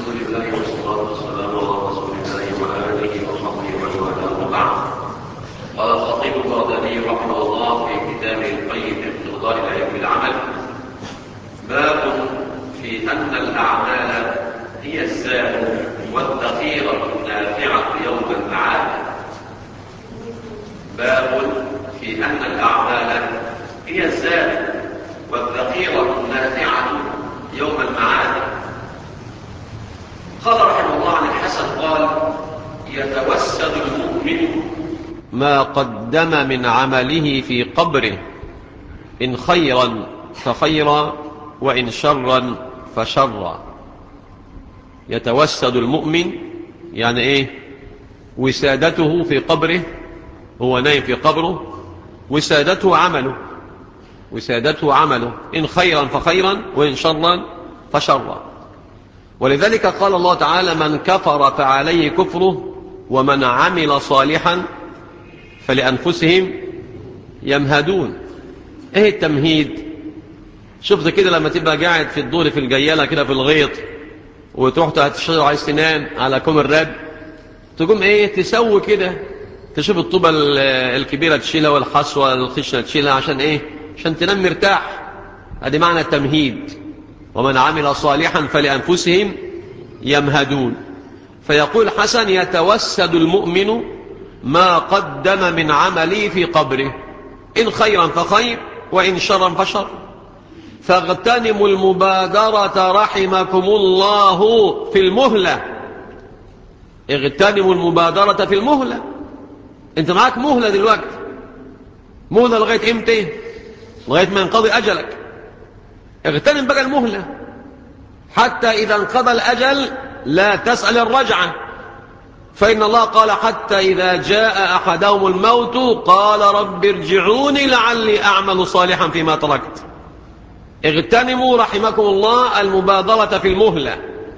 الحمد لله والصلاة والسلام على رسول الله وآله وصحبه ومن والاه وبعد قال الخطيب البغدادي رحمه الله في كتابه القيم في إفضال العلم بالعمل باب في أن الأعمال هي الزاد والذخيرة النافعة يوم المعاد باب في أن الأعمال هي الزاد والذخيرة النافعة يوم المعاد قال رحمه الله عن الحسن قال يتوسد المؤمن ما قدم من عمله في قبره إن خيرا فخيرا وإن شرا فشرا يتوسد المؤمن يعني إيه وسادته في قبره هو نايم في قبره وسادته عمله وسادته عمله إن خيرا فخيرا وإن شرا فشرا ولذلك قال الله تعالى من كفر فعليه كفره ومن عمل صالحا فلأنفسهم يمهدون ايه التمهيد شفت كده لما تبقى قاعد في الدور في الجيالة كده في الغيط وتروح تحت الشجرة على السنان على كوم الراب تقوم ايه تسوي كده تشوف الطوبة الكبيرة تشيلها والحصوة الخشنة تشيلها عشان ايه عشان تنام مرتاح ادي معنى التمهيد ومن عمل صالحا فلأنفسهم يمهدون فيقول حسن يتوسد المؤمن ما قدم من عمله في قبره إن خيرا فخير وإن شرا فشر فاغتنموا المبادرة رحمكم الله في المهلة اغتنموا المبادرة في المهلة انت معاك مهلة دلوقتي مهلة لغاية امتى لغاية ما ينقضي أجلك اغتنم بقى المهلة حتى إذا انقضى الأجل لا تسأل الرجعة فإن الله قال حتى إذا جاء أحدهم الموت قال رب ارجعوني لعلي أعمل صالحا فيما تركت اغتنموا رحمكم الله المبادرة في المهلة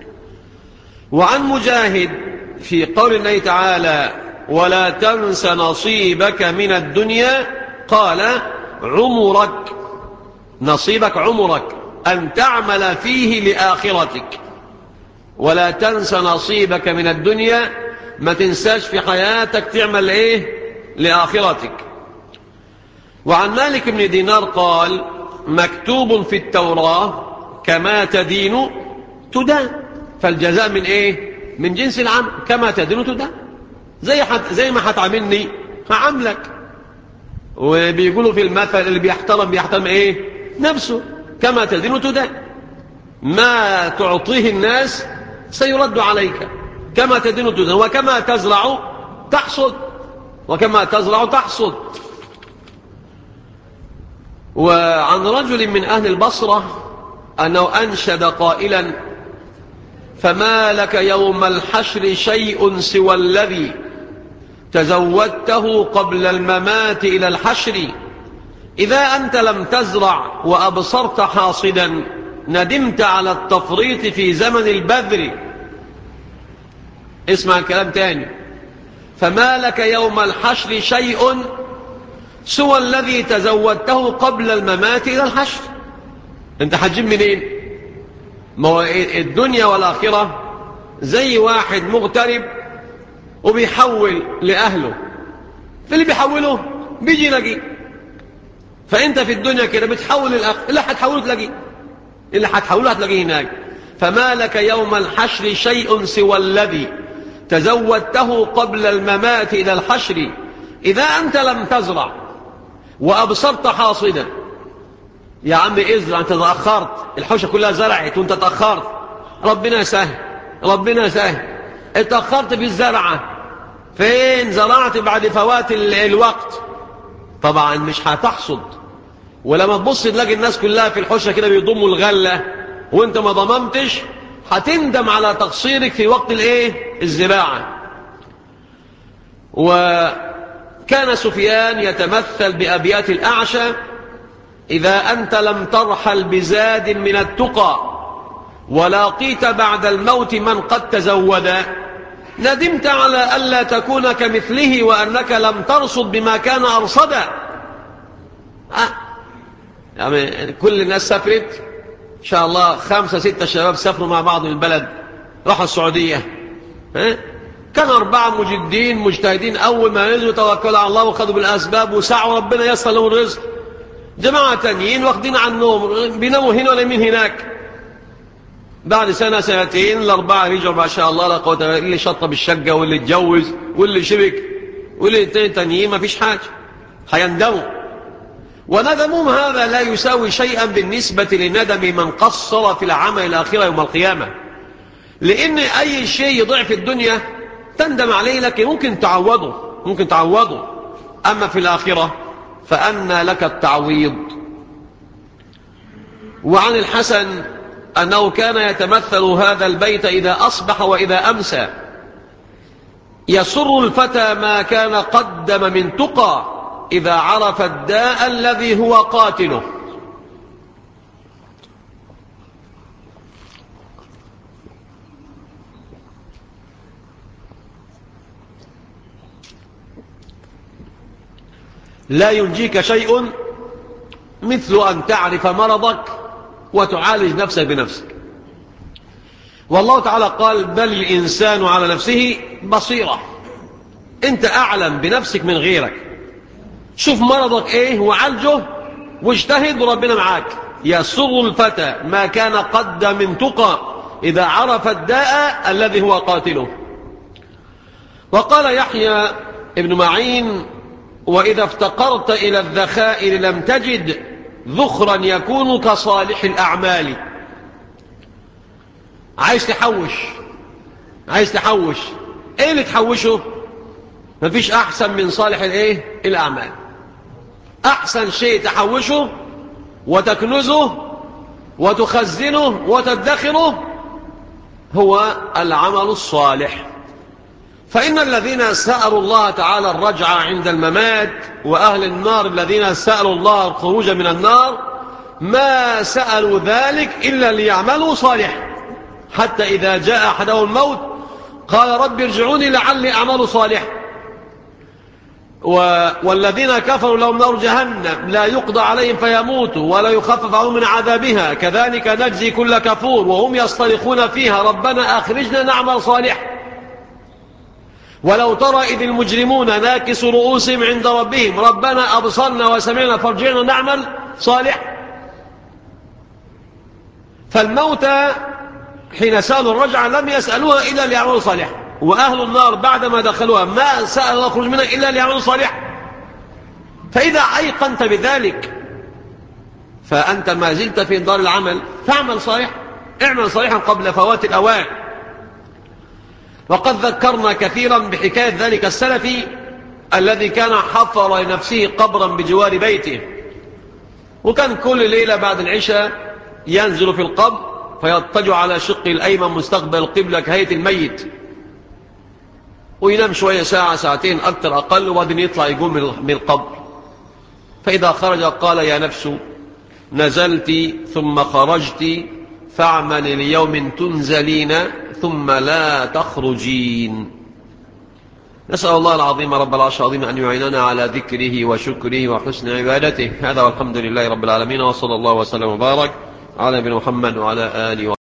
وعن مجاهد في قول الله تعالى ولا تنس نصيبك من الدنيا قال عمرك نصيبك عمرك أن تعمل فيه لآخرتك ولا تنس نصيبك من الدنيا ما تنساش في حياتك تعمل ايه لآخرتك وعن مالك بن دينار قال مكتوب في التوراة كما تدين تدان فالجزاء من ايه من جنس العمل كما تدين تدان زي حت زي ما هتعاملني هعاملك وبيقولوا في المثل اللي بيحترم بيحترم ايه نفسه كما تدين تدان ما تعطيه الناس سيرد عليك كما تدين تدان وكما تزرع تحصد وكما تزرع تحصد وعن رجل من أهل البصرة أنه أنشد قائلا فما لك يوم الحشر شيء سوى الذي تزودته قبل الممات إلى الحشر إذا أنت لم تزرع وأبصرت حاصدا ندمت على التفريط في زمن البذر اسمع الكلام تاني فما لك يوم الحشر شيء سوى الذي تزودته قبل الممات إلى الحشر انت هتجيب منين ما هو الدنيا والآخرة زي واحد مغترب وبيحول لأهله فاللي بيحوله بيجي يلاقيه فانت في الدنيا كده بتحول الأخ اللي هتحوله تلاقيه اللي هتحوله هتلاقيه هناك فما لك يوم الحشر شيء سوى الذي تزودته قبل الممات إلى الحشر إذا أنت لم تزرع وأبصرت حاصدا يا عم ازرع أنت تأخرت الحوشة كلها زرعت وأنت تأخرت ربنا سهل ربنا سهل اتأخرت في الزرعة فين زرعت بعد فوات الوقت طبعا مش هتحصد ولما تبص تلاقي الناس كلها في الحوشة كده بيضموا الغلة وانت ما ضممتش هتندم على تقصيرك في وقت الايه الزراعة وكان سفيان يتمثل بأبيات الأعشى إذا أنت لم ترحل بزاد من التقى ولاقيت بعد الموت من قد تزود ندمت على ألا تكون كمثله وأنك لم ترصد بما كان أرصدا أه. يعني كل الناس سافرت إن شاء الله خمسة ستة شباب سافروا مع بعض من البلد راحوا السعودية ها؟ كان أربعة مجدين مجتهدين أول ما نزلوا توكلوا على الله وخذوا بالأسباب وسعوا ربنا يسر لهم الرزق جماعة تانيين واخدين عنهم بيناموا هنا ولا من هناك بعد سنة سنتين الأربعة رجعوا ما شاء الله لا قوة إلا اللي شطب الشقة واللي اتجوز واللي شبك واللي اثنين تانيين ما فيش حاجة هيندموا وندمهم هذا لا يساوي شيئا بالنسبة لندم من قصر في العمل الآخرة يوم القيامة لأن أي شيء يضيع في الدنيا تندم عليه لكن ممكن تعوضه ممكن تعوضه أما في الآخرة فأن لك التعويض وعن الحسن أنه كان يتمثل هذا البيت إذا أصبح وإذا أمسى يسر الفتى ما كان قدم من تقى إذا عرف الداء الذي هو قاتله لا ينجيك شيء مثل أن تعرف مرضك وتعالج نفسك بنفسك والله تعالى قال بل الإنسان على نفسه بصيرة أنت أعلم بنفسك من غيرك شوف مرضك إيه وعالجه واجتهد وربنا معاك يسر الفتى ما كان قد من تقى إذا عرف الداء الذي هو قاتله وقال يحيى ابن معين وإذا افتقرت إلى الذخائر لم تجد ذخرا يكون كصالح الأعمال عايز تحوش عايز تحوش ايه اللي تحوشه مفيش احسن من صالح الايه الاعمال احسن شيء تحوشه وتكنزه وتخزنه وتدخره هو العمل الصالح فإن الذين سألوا الله تعالى الرجعة عند الممات وأهل النار الذين سألوا الله الخروج من النار ما سألوا ذلك إلا ليعملوا صالح حتى إذا جاء أحدهم الموت قال رب ارجعوني لعلي أعمل صالح و... والذين كفروا لهم نار جهنم لا يقضى عليهم فيموتوا ولا يخفف عنهم من عذابها كذلك نجزي كل كفور وهم يصطرخون فيها ربنا أخرجنا نعمل صالح ولو ترى إذ المجرمون ناكس رؤوسهم عند ربهم ربنا أبصرنا وسمعنا فارجعنا نعمل صالح فالموتى حين سألوا الرجعة لم يسألوها إلا ليعملوا صالح وأهل النار بعدما دخلوها ما سأل يخرج منها إلا ليعملوا صالح فإذا أيقنت بذلك فأنت ما زلت في دار العمل فاعمل صالح اعمل صالحا قبل فوات الأوان وقد ذكرنا كثيرا بحكاية ذلك السلفي الذي كان حفر لنفسه قبرا بجوار بيته وكان كل ليلة بعد العشاء ينزل في القبر فيضطجع على شقه الأيمن مستقبل القبلة كهيئة الميت وينام شوية ساعة ساعتين أكثر أقل وبعدين يطلع يقوم من القبر فإذا خرج قال يا نفس نزلت ثم خرجت فاعمل ليوم تنزلين ثم لا تخرجين نسأل الله العظيم رب العرش العظيم أن يعيننا على ذكره وشكره وحسن عبادته هذا والحمد لله رب العالمين وصلى الله وسلم وبارك على نبينا محمد وعلى آله